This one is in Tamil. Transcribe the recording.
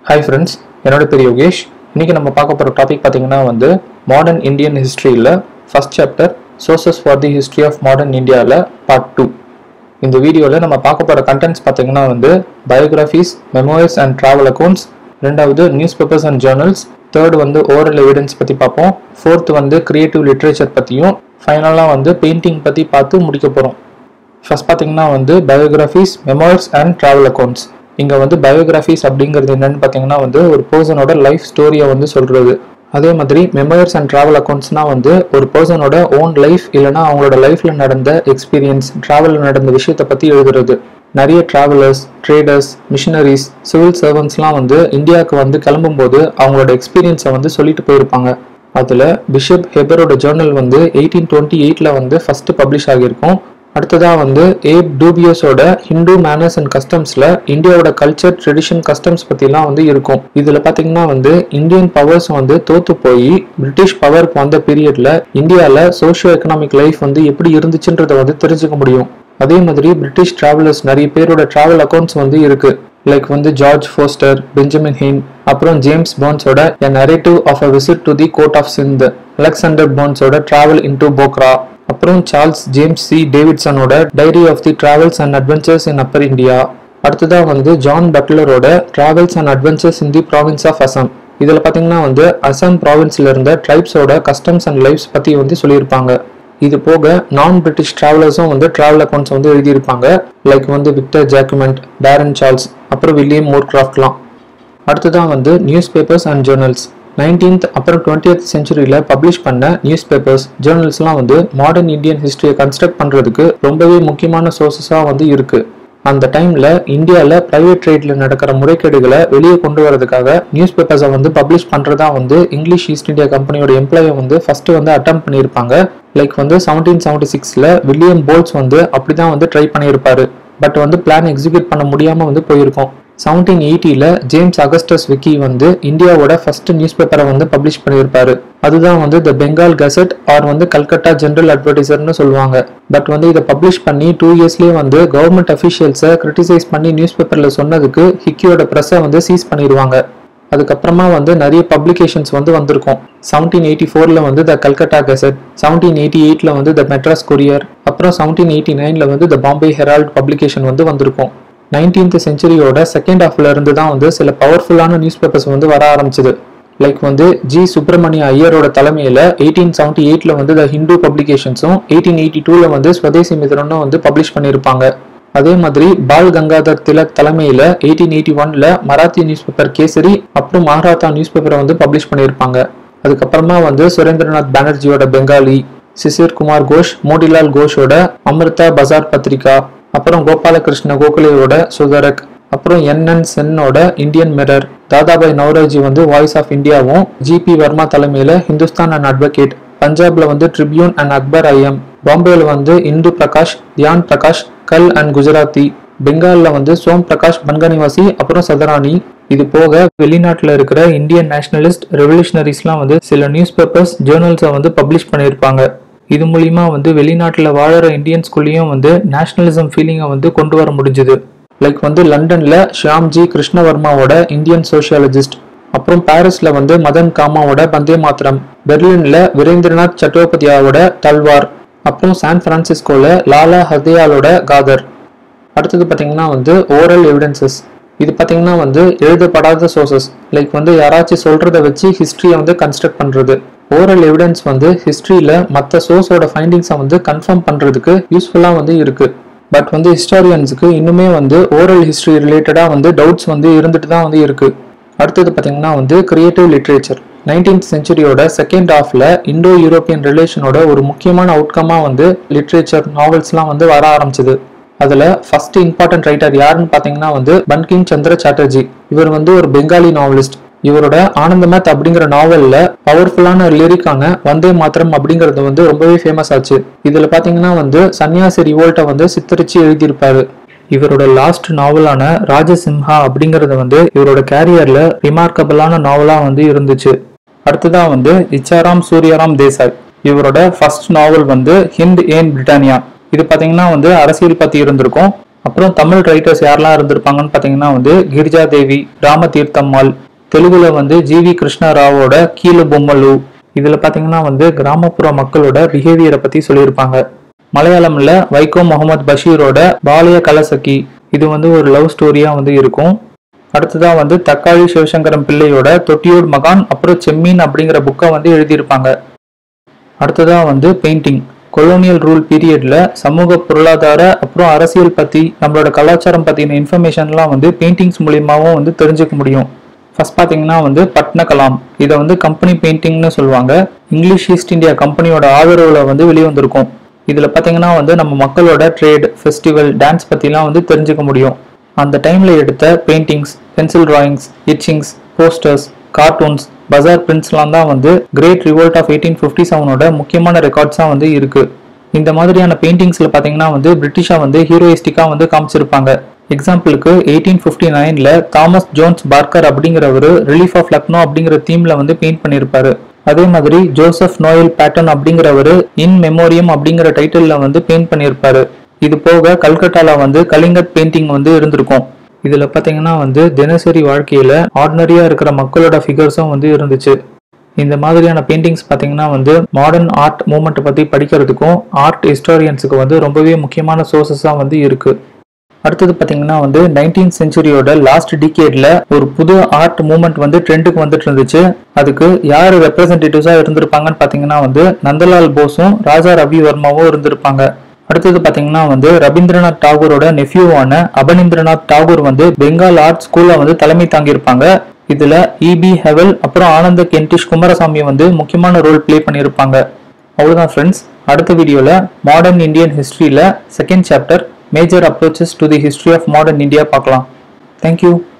ஹாய் ஃப்ரெண்ட்ஸ் என்னோட பேர் யோகேஷ் இன்னைக்கு நம்ம பார்க்க போகிற டாபிக் பார்த்தீங்கன்னா வந்து மாடர்ன் இந்தியன் ஹிஸ்ட்ரியில் first chapter sources for the history of modern இந்தியாவில் பார்ட் டூ இந்த வீடியோவில் நம்ம பார்க்க போகிற கண்டென்ட்ஸ் பார்த்தீங்கன்னா வந்து biographies memoirs and travel accounts ரெண்டாவது newspapers and journals third வந்து ஓரல் எவிடன்ஸ் பற்றி பார்ப்போம் ஃபோர்த் வந்து கிரியேட்டிவ் லிட்ரேச்சர் பற்றியும் ஃபைனலாக வந்து பெயிண்டிங் பற்றி பார்த்து முடிக்க போகிறோம் ஃபர்ஸ்ட் பார்த்தீங்கன்னா வந்து biographies memoirs and travel accounts இங்கே வந்து பயோகிராஃபிஸ் அப்படிங்கிறது என்னன்னு பார்த்தீங்கன்னா வந்து ஒரு பர்சனோட லைஃப் ஸ்டோரியை வந்து சொல்கிறது அதே மாதிரி மெமோயர்ஸ் அண்ட் ட்ராவல் அக்கௌண்ட்ஸ்னால் வந்து ஒரு பர்சனோட ஓன் லைஃப் இல்லைனா அவங்களோட லைஃப்பில் நடந்த எக்ஸ்பீரியன்ஸ் ட்ராவலில் நடந்த விஷயத்தை பற்றி எழுதுறது நிறைய ட்ராவலர்ஸ் ட்ரேடர்ஸ் மிஷினரிஸ் சிவில் சர்வன்ஸ்லாம் வந்து இந்தியாவுக்கு வந்து கிளம்பும்போது அவங்களோட எக்ஸ்பீரியன்ஸை வந்து சொல்லிட்டு போயிருப்பாங்க அதில் பிஷப் ஹெபரோட ஜேர்னல் வந்து எயிட்டீன் டுவெண்ட்டி எயிட்டில் வந்து ஃபஸ்ட்டு பப்ளிஷ் ஆகியிருக்கும் அடுத்ததாக வந்து ஏப் டூபியோஸோட ஹிந்து மேனர்ஸ் அண்ட் கஸ்டம்ஸில் இந்தியாவோட கல்ச்சர் ட்ரெடிஷன் கஸ்டம்ஸ் பற்றிலாம் வந்து இருக்கும் இதில் பார்த்தீங்கன்னா வந்து இந்தியன் பவர்ஸ் வந்து தோத்து போய் பிரிட்டிஷ் பவருக்கு வந்த பீரியடில் இந்தியாவில் சோஷியோ எக்கனாமிக் லைஃப் வந்து எப்படி இருந்துச்சுன்றதை வந்து தெரிஞ்சுக்க முடியும் அதே மாதிரி பிரிட்டிஷ் டிராவலர்ஸ் நிறைய பேரோட டிராவல் அக்கௌண்ட்ஸ் வந்து இருக்கு லைக் வந்து ஜார்ஜ் ஃபோஸ்டர் பெஞ்சமின் ஹெயின் அப்புறம் ஜேம்ஸ் போன்ஸோட a narrative of a visit to the court of Sindh Alexander போன்ஸோட டிராவல் இன்டு போக்ரா அப்புறம் சார்ல்ஸ் ஜேம்ஸ் சி டேவிட்சனோட diary of the travels and adventures in upper India அடுத்ததாக வந்து ஜான் பட்லரோட travels and adventures in the province of Assam இதில் பார்த்தீங்கன்னா வந்து அசாம் ப்ராவின்ஸில் இருந்த ட்ரைப்ஸோட கஸ்டம்ஸ் அண்ட் லைஃப்ஸ் பற்றி வந்து சொல்லியிருப்பாங்க இது போக நான் பிரிட்டிஷ் டிராவலர்ஸும் வந்து டிராவல் அக்கௌண்ட்ஸ் வந்து எழுதியிருப்பாங்க லைக் வந்து விக்டர் ஜாக்குமெண்ட் பேரன் சார்ல்ஸ் அப்புறம் வில்லியம் மோர்கிராஃப்ட்லாம் அடுத்ததான் வந்து newspapers and journals nineteenth அப்புறம் டுவெண்ட்டியத் செஞ்சுரியில் பப்ளிஷ் பண்ண நியூஸ் பேப்பர்ஸ் ஜேர்னல்ஸ்லாம் வந்து மாடர்ன் இந்தியன் ஹிஸ்ட்ரியை கன்ஸ்ட்ரக்ட் பண்ணுறதுக்கு ரொம்பவே முக்கியமான சோர்சஸாக வந்து இருக்குது அந்த டைமில் இந்தியாவில் ப்ரைவேட் ட்ரேடில் நடக்கிற முறைகேடுகளை வெளியே கொண்டு வரதுக்காக நியூஸ் பேப்பர்ஸை வந்து பப்ளிஷ் பண்ணுறதா வந்து இங்கிலீஷ் ஈஸ்ட் இந்தியா கம்பெனியோட எம்ப்ளாயை வந்து ஃபஸ்ட்டு வந்து அட்டம் பண்ணியிருப்பாங்க லைக் வந்து செவன்டீன் செவன்டி சிக்ஸில் வில்லியம் போல்ஸ் வந்து அப்படி தான் வந்து ட்ரை பண்ணியிருப்பாரு பட் வந்து பிளான் எக்ஸிக்யூட் பண்ண முடியாமல் வந்து போயிருக்கோம் செவன்டீன் எயிட்டியில் ஜேம்ஸ் அகஸ்டஸ் விக்கி வந்து இந்தியாவோட ஃபர்ஸ்ட் நியூஸ் பேப்பரை வந்து பப்ளிஷ் பண்ணியிருப்பாரு அதுதான் வந்து த பெங்கால் கசட் ஆர் வந்து கல்கட்டா ஜென்ரல் அட்வர்டைசர்னு சொல்லுவாங்க பட் வந்து இதை பப்ளிஷ் பண்ணி டூ இயர்ஸ்லேயே வந்து கவர்மெண்ட் அஃபிஷியல்ஸை கிரிட்டிசைஸ் பண்ணி நியூஸ் பேப்பரில் சொன்னதுக்கு ஹிக்கியோட ப்ரெஸ்ஸை வந்து சீஸ் பண்ணிடுவாங்க அதுக்கப்புறமா வந்து நிறைய பப்ளிகேஷன்ஸ் வந்து வந்திருக்கும் செவன்டீன் எயிட்டி ஃபோரில் வந்து the Calcutta gazette seventeen eighty எயிட்டில் வந்து த மெட்ராஸ் கொரியர் அப்புறம் செவன்டீன் எயிட்டி நைனில் வந்து த பாம்பே ஹெரால்ட் பப்ளிகேஷன் வந்து வந்திருக்கும் நைன்டீன்த் செஞ்சுரியோட செகண்ட் ஹாஃப்ல இருந்து தான் வந்து சில பவர்ஃபுல்லான நியூஸ் பேப்பர்ஸ் வந்து வர ஆரம்பிச்சது லைக் வந்து ஜி சுப்பிரமணிய ஐயரோட தலைமையில் எயிட்டீன் செவன்டி எயிட்டில் வந்து த ஹிந்து பப்ளிகேஷன்ஸும் எயிட்டீன் எயிட்டி டூவில் வந்து ஸ்வதேசி மித்திரனும் வந்து பப்ளிஷ் பண்ணியிருப்பாங்க அதே மாதிரி பால் கங்காதர் திலக் தலைமையில் எயிட்டீன் எயிட்டி ஒன்ல மராத்தி நியூஸ் பேப்பர் கேசரி அப்புறம் மகாராத்தா நியூஸ் பேப்பரை வந்து பப்ளிஷ் பண்ணியிருப்பாங்க அதுக்கப்புறமா வந்து சுரேந்திரநாத் பானர்ஜியோட பெங்காலி சிசிர் குமார் கோஷ் மோடிலால் கோஷோட அமிர்தா பஜார் பத்திரிகா அப்புறம் கோபாலகிருஷ்ண கோகலேயோட சுதரக் அப்புறம் என்என் சென்னோட இந்தியன் மிரர் தாதாபாய் நவரோஜி வந்து வாய்ஸ் ஆஃப் இந்தியாவும் ஜிபி வர்மா தலைமையில ஹிந்துஸ்தான் அண்ட் அட்வொகேட் பஞ்சாப்ல வந்து ட்ரிபியூன் அண்ட் அக்பர் ஐஎம் பாம்பேல வந்து இந்து பிரகாஷ் தியான் பிரகாஷ் கல் அண்ட் குஜராத்தி பெங்கால்ல வந்து சோம் பிரகாஷ் பன்கனிவாசி அப்புறம் சதராணி இது போக வெளிநாட்டில் இருக்கிற இந்தியன் நேஷனலிஸ்ட் ரெவல்யூஷனரிஸ்லாம் வந்து சில நியூஸ் பேப்பர்ஸ் ஜேர்னல்ஸை வந்து பப்ளிஷ் பண்ணியிருப்பாங்க இது மூலிமா வந்து வெளிநாட்டில் வாழற இந்தியன்ஸ்குள்ளேயும் வந்து நேஷனலிசம் ஃபீலிங்கை வந்து கொண்டு வர முடிஞ்சுது லைக் வந்து லண்டனில் ஷியாம்ஜி கிருஷ்ணவர்மாவோட இந்தியன் சோஷியாலஜிஸ்ட் அப்புறம் பாரிஸில் வந்து மதன் காமாவோட பந்தே மாத்திரம் பெர்லினில் வீரேந்திரநாத் சட்டோபதியாவோட தல்வார் அப்புறம் சான் பிரான்சிஸ்கோவில் லாலா ஹர்தயாலோட காதர் அடுத்தது பார்த்தீங்கன்னா வந்து ஓரல் எவிடன்சஸ் இது பார்த்தீங்கன்னா வந்து எழுதப்படாத சோர்சஸ் லைக் வந்து யாராச்சும் சொல்கிறத வச்சு ஹிஸ்ட்ரியை வந்து கன்ஸ்ட்ரக்ட் பண்ணுறது ஓரல் எவிடன்ஸ் வந்து ஹிஸ்ட்ரியில் மற்ற சோர்ஸோட ஃபைண்டிங்ஸை வந்து கன்ஃபார்ம் பண்ணுறதுக்கு யூஸ்ஃபுல்லாக வந்து இருக்குது பட் வந்து ஹிஸ்டாரியன்ஸுக்கு இன்னுமே வந்து ஓரல் ஹிஸ்ட்ரி ரிலேட்டடாக வந்து டவுட்ஸ் வந்து இருந்துட்டு தான் வந்து இருக்குது அடுத்தது பார்த்தீங்கன்னா வந்து கிரியேட்டிவ் லிட்ரேச்சர் நைன்டீன்த் செஞ்சுரியோட செகண்ட் ஹாஃப்ல இண்டோ யூரோப்பியன் ரிலேஷனோட ஒரு முக்கியமான அவுட்கமாக வந்து லிட்ரேச்சர் நாவல்ஸ்லாம் வந்து வர ஆரம்பிச்சது அதில் ஃபர்ஸ்ட் இம்பார்ட்டன்ட் ரைட்டர் யாருன்னு பார்த்தீங்கன்னா வந்து பன்கிங் சந்திர சாட்டர்ஜி இவர் வந்து ஒரு பெங்காலி நாவலிஸ்ட் இவரோட ஆனந்தமத் அப்படிங்கிற நாவல்ல பவர்ஃபுல்லான லிரிக்கான வந்தே மாத்திரம் அப்படிங்கிறது வந்து ரொம்பவே ஃபேமஸ் ஆச்சு இதுல பாத்தீங்கன்னா வந்து சன்னியாசி ரிவோல்ட்டை வந்து சித்தரிச்சு எழுதியிருப்பாரு இவரோட லாஸ்ட் நாவலான ராஜசிம்ஹா அப்படிங்கறது வந்து இவரோட கேரியர்ல ரிமார்க்கபிளான நாவலா வந்து இருந்துச்சு அடுத்ததா வந்து இச்சாராம் சூர்யாராம் தேசாய் இவரோட ஃபர்ஸ்ட் நாவல் வந்து ஹிந்த் ஏன் பிரிட்டானியா இது பாத்தீங்கன்னா வந்து அரசியல் பத்தி இருந்திருக்கும் அப்புறம் தமிழ் ரைட்டர்ஸ் யாரெல்லாம் இருந்திருப்பாங்கன்னு பார்த்தீங்கன்னா வந்து கிரிஜா தேவி ராமதீர்த்தம்மாள் தெலுங்குல வந்து ஜிவி கிருஷ்ணராவோட கீழு பொம்மலு இதுல பாத்தீங்கன்னா வந்து கிராமப்புற மக்களோட பிஹேவியரை பத்தி சொல்லியிருப்பாங்க மலையாளம்ல வைகோ முகமது பஷீரோட பாலிய கலசக்கி இது வந்து ஒரு லவ் ஸ்டோரியா வந்து இருக்கும் அடுத்ததா வந்து தக்காளி சிவசங்கரம் பிள்ளையோட தொட்டியூர் மகான் அப்புறம் செம்மீன் அப்படிங்கிற புக்கை வந்து எழுதியிருப்பாங்க அடுத்ததா வந்து பெயிண்டிங் கொலோனியல் ரூல் பீரியட்ல சமூக பொருளாதார அப்புறம் அரசியல் பத்தி நம்மளோட கலாச்சாரம் பத்தின இன்ஃபர்மேஷன்லாம் வந்து பெயிண்டிங்ஸ் மூலியமாவும் வந்து தெரிஞ்சுக்க முடியும் ஃபர்ஸ்ட் பார்த்தீங்கன்னா வந்து பட்னகலாம் இதை வந்து கம்பெனி பெயிண்டிங்னு சொல்லுவாங்க இங்கிலீஷ் ஈஸ்ட் இந்தியா கம்பெனியோட ஆதரவில் வந்து வெளிவந்திருக்கும் இதில் பார்த்தீங்கன்னா வந்து நம்ம மக்களோட ட்ரேட் ஃபெஸ்டிவல் டான்ஸ் பற்றிலாம் வந்து தெரிஞ்சுக்க முடியும் அந்த டைமில் எடுத்த paintings pencil drawings etchings posters cartoons பஜார் பிரிண்ட்ஸ்லாம் தான் வந்து great revolt of eighteen fifty செவனோட முக்கியமான ரெக்கார்ட்ஸாக வந்து இருக்கு இந்த மாதிரியான பெயிண்டிங்ஸில் பார்த்தீங்கன்னா வந்து பிரிட்டிஷாக வந்து ஹீரோயிஸ்டிக்காக வந்து காமிச்சிருப்பாங்க எக்ஸாம்பிளுக்கு எயிட்டீன் ஃபிஃப்டி நைனில் தாமஸ் ஜோன்ஸ் பார்க்கர் அப்படிங்கிறவர் ரிலீஃப் ஆஃப் லக்னோ அப்படிங்கிற தீமில் வந்து பெயிண்ட் பண்ணியிருப்பாரு அதே மாதிரி ஜோசப் நோயல் பேட்டன் அப்படிங்கிறவர் இன் மெமோரியம் அப்படிங்கிற டைட்டிலில் வந்து பெயிண்ட் பண்ணியிருப்பாரு இது போக கல்கட்டால வந்து கலிங்கட் பெயிண்டிங் வந்து இருந்திருக்கும் இதுல பாத்தீங்கன்னா வந்து தினசரி வாழ்க்கையில ஆர்டினரியா இருக்கிற மக்களோட ஃபிகர்ஸும் வந்து இருந்துச்சு இந்த மாதிரியான பெயிண்டிங்ஸ் பாத்தீங்கன்னா வந்து மாடர்ன் ஆர்ட் மூமெண்ட் பத்தி படிக்கிறதுக்கும் ஆர்ட் ஹிஸ்டாரியன்ஸுக்கு வந்து ரொம்பவே முக்கியமான சோர்சஸா வந்து இருக்கு அடுத்தது பாத்தீங்கன்னா வந்து நைன்டீன் செஞ்சுரியோட லாஸ்ட் டிகேட்ல ஒரு புது ஆர்ட் மூமெண்ட் வந்து ட்ரெண்டுக்கு வந்துட்டு இருந்துச்சு அதுக்கு யார் ரெப்ரசன்டேட்டிவ்ஸா இருந்திருப்பாங்கன்னு பாத்தீங்கன்னா வந்து நந்தலால் போஸும் ராஜா ரவி வர்மாவும் இருந்திருப்பாங்க அடுத்தது பாத்தீங்கன்னா வந்து ரவீந்திரநாத் டாகூரோட நெஃப்யூவான அபனீந்திரநாத் டாகூர் வந்து பெங்கால் ஆர்ட் ஸ்கூல்ல வந்து தலைமை தாங்கியிருப்பாங்க இதுல இபி ஹெவல் அப்புறம் ஆனந்த கென்டிஷ் குமாரசாமி வந்து முக்கியமான ரோல் ப்ளே பண்ணியிருப்பாங்க அவ்வளவுதான் ஃப்ரெண்ட்ஸ் அடுத்த வீடியோல மாடர்ன் இந்தியன் ஹிஸ்டரியில second chapter major approaches to the history of modern India பார்க்கலாம் தேங்க்யூ